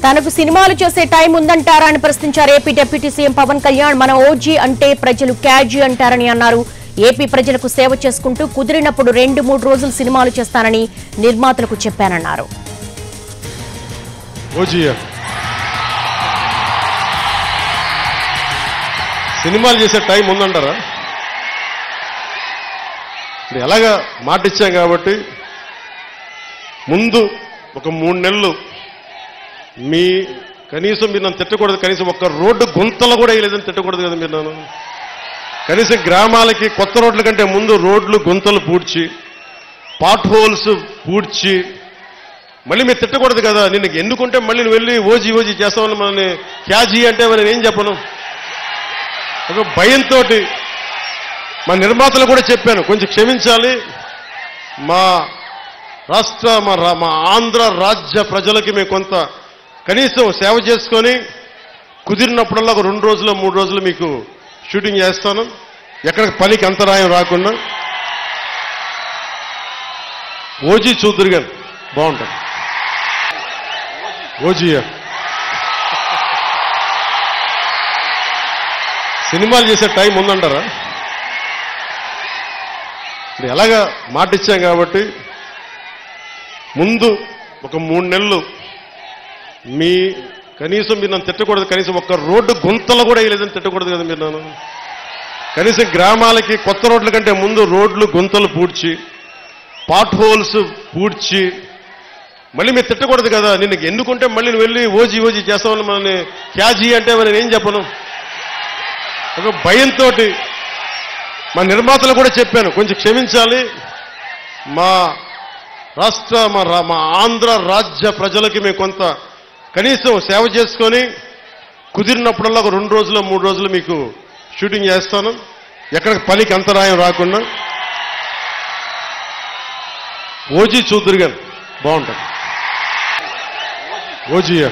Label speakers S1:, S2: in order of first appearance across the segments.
S1: తనకు సినిమాలు చేసే టైం ఉందంటారా అని ప్రశ్నించారు AP deputy CM Pawan Kalyan మన ఓజీ అంటే ప్రజలు క్యాజీ అంటారని అన్నారు ఏపీ ప్రజలకు సేవ చేసుకుంటూ కుదిరినప్పుడు రెండు మూడు రోజులు సినిమాలు చేస్తానని నిర్మాతలకు చెప్పానన్నారు
S2: ఓజీయా సినిమాలు చేసే టైం ఉందంటారా ఇప్పుడు ఎలాగా మాట ఇచ్చాం కాబట్టి ముందు ఒక మూడు నెలలు మీ కనీసం మీరు నన్ను తిట్టకూడదు కనీసం ఒక్క రోడ్డు గుంతలు కూడా వేయలేదని తిట్టకూడదు కదా మీరు నన్ను కనీసం గ్రామాలకి కొత్త రోడ్ల కంటే ముందు రోడ్లు గుంతలు పూడ్చి పాట్ హోల్స్ పూడ్చి మళ్ళీ మీరు తిట్టకూడదు కదా నిన్ను ఎందుకుంటే మళ్ళీ నువ్వు వెళ్ళి ఓజీ ఓజీ చేస్తామని మనల్ని క్యాజీ అంటే మరి నేను ఏం చెప్పను ఒక భయంతో మా నిర్మాతలు కూడా చెప్పాను కొంచెం క్షమించాలి మా రాష్ట్ర మా రా- మా ఆంధ్ర రాజ్య ప్రజలకి మేము కొంత కనీసం సేవ చేసుకొని కుదిరినప్పుడల్లా ఒక రెండు రోజులు మూడు రోజులు మీకు షూటింగ్ చేస్తాను ఎక్కడ పనికి అంతరాయం రాకుండా ఓజీ చూద్దరు గారు బాగుంటుంది ఓజీయా సినిమాలు చేసే టైం ఉందంటారా ఇప్పుడు ఎలాగా మాట ఇచ్చాం కాబట్టి ముందు ఒక మూడు నెలలు మీ కనీసం మీరు నన్ను తిట్టకూడదు కనీసం ఒక్క రోడ్డు గుంతలు కూడా వేయలేదని తిట్టకూడదు కదా మీరు నన్ను కనీసం గ్రామాలకి కొత్త రోడ్ల కంటే ముందు రోడ్లు గుంతలు పూడ్చి పాట్ హోల్స్ పూడ్చి మళ్ళీ మీరు తిట్టకూడదు కదా నిన్ను ఎందుకుంటే మళ్ళీ నువ్వు వెళ్ళి ఓజీ ఓజీ చేస్తామని మనల్ని క్యాజీ అంటే మరి నేను ఏం చెప్పను ఒక భయంతో మా నిర్మాతలు కూడా చెప్పాను కొంచెం క్షమించాలి మా రాష్ట్ర మా రా- మా ఆంధ్ర రాజ్య ప్రజలకి మేము కొంత కనీసం సేవ చేసుకొని కుదిరినప్పుడల్లా ఒక రెండు రోజులు మూడు రోజులు మీకు షూటింగ్ చేస్తాను ఎక్కడ పనికి అంతరాయం రాకుండా ఓజీ చూద్దరు గారు బాగుంటుంది ఓజీయా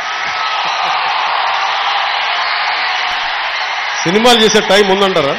S2: సినిమాలు చేసే టైం ఉందంటారా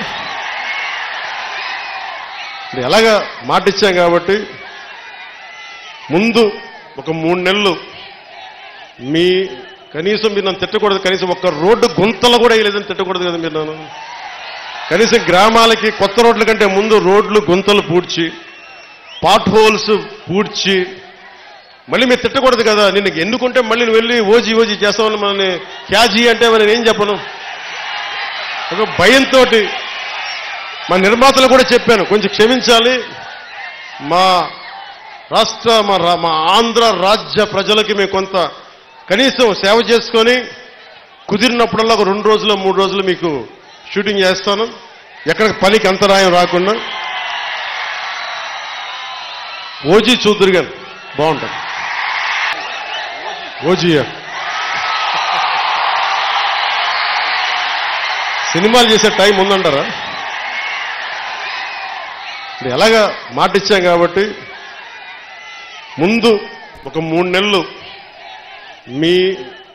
S2: ఇప్పుడు ఎలాగా మాట ఇచ్చాం కాబట్టి ముందు ఒక మూడు నెలలు మీ కనీసం మీరు నన్ను తిట్టకూడదు కనీసం ఒక్క రోడ్డు గుంతలు కూడా వేయలేదని తిట్టకూడదు కదా మీరు నన్ను కనీసం గ్రామాలకి కొత్త రోడ్ల కంటే ముందు రోడ్లు గుంతలు పూడ్చి పాట్ హోల్స్ పూడ్చి మళ్ళీ మీరు తిట్టకూడదు కదా నిన్ను ఎందుకుంటే మళ్ళీ నువ్వు వెళ్ళి ఓజీ ఓజీ చేస్తామని మనల్ని క్యాజీ అంటే మరి నేను ఏం చెప్పను ఒక భయంతో మా నిర్మాతలు కూడా చెప్పాను కొంచెం క్షమించాలి మా రాష్ట్ర మా రా- మా ఆంధ్ర రాజ్య ప్రజలకి మేము కొంత కనీసం సేవ చేసుకొని కుదిరినప్పుడల్లా ఒక రెండు రోజులు మూడు రోజులు మీకు షూటింగ్ చేస్తాను ఎక్కడ పనికి అంతరాయం రాకుండా ఓజీ చూద్దరు గారు బాగుంటుంది ఓజీయా సినిమాలు చేసే టైం ఉందంటారా ఇప్పుడు ఎలాగా మాట ఇచ్చాం కాబట్టి ముందు ఒక మూడు నెలలు మీ